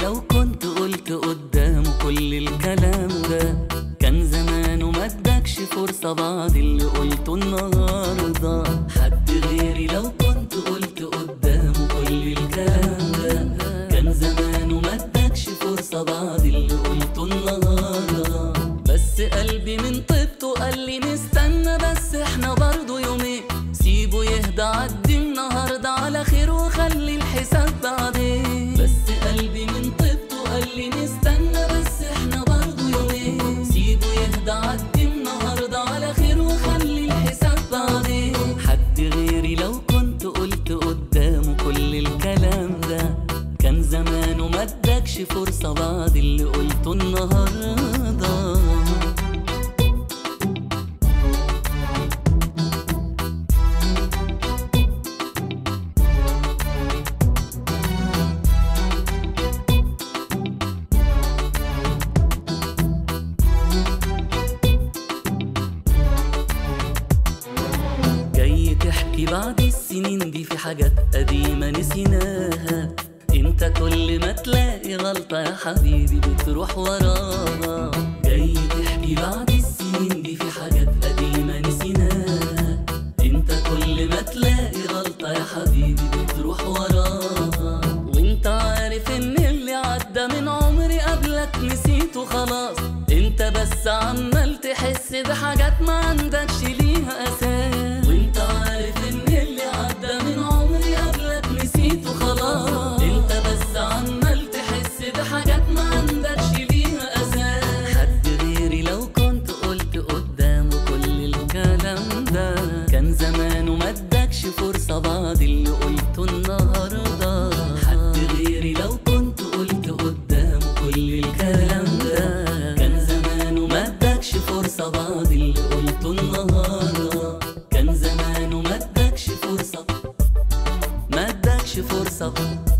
لو كنت قلت قدامه كل الكلام ده كان زمانه ما ادكش فرصة بعد اللي قلته النهاردة حد غيري لو كنت قلت قدامه كل الكلام ده كان زمانه ما ادكش فرصة بعد اللي قلته النهاردة بس قلبي من طيبته قال لي نستنى بس احنا برضو يومين سيبه يهدى عدي النهاردة على خير وخلي الحساب بعدين بس قلبي من طيبته قال لي نستنى بس احنا برضو يومين سيبه يهدى عدي النهاردة على خير وخلي الحساب بعدين حد غيري لو كنت قلت قدامه كل الكلام ده كان زمانه ما ادكش فرصة بعد اللي قلته النهارده جاي تحكي بعد السنين دي في حاجات قديمة نسيناها انت كل ما تلاقي غلطة يا حبيبي بتروح وراها جاي تحكي بعد السنين دي في حاجات قديمة نسيناها انت كل ما تلاقي غلطة يا حبيبي بتروح وراها وانت عارف ان اللي عدى من عمري قبلك نسيته خلاص انت بس عمال تحس بحاجات ما عندكش ليها اساس وانت عارف ان اللي عدى من عمري قبلك نسيته خلاص انت بس عمال تحس بحاجات ما عندكش ليها اساس حد غيري لو كنت قلت قدامه كل الكلام ده كان زمانه ما ادكش فرصة بعد اللي قلته النهارده حد غيري لو كنت قلت قدامه كل الكلام ده كان زمانه ما ادكش فرصة بعد اللي قلته النهارده كان زمانه ما ادكش فرصة ما ادكش فرصة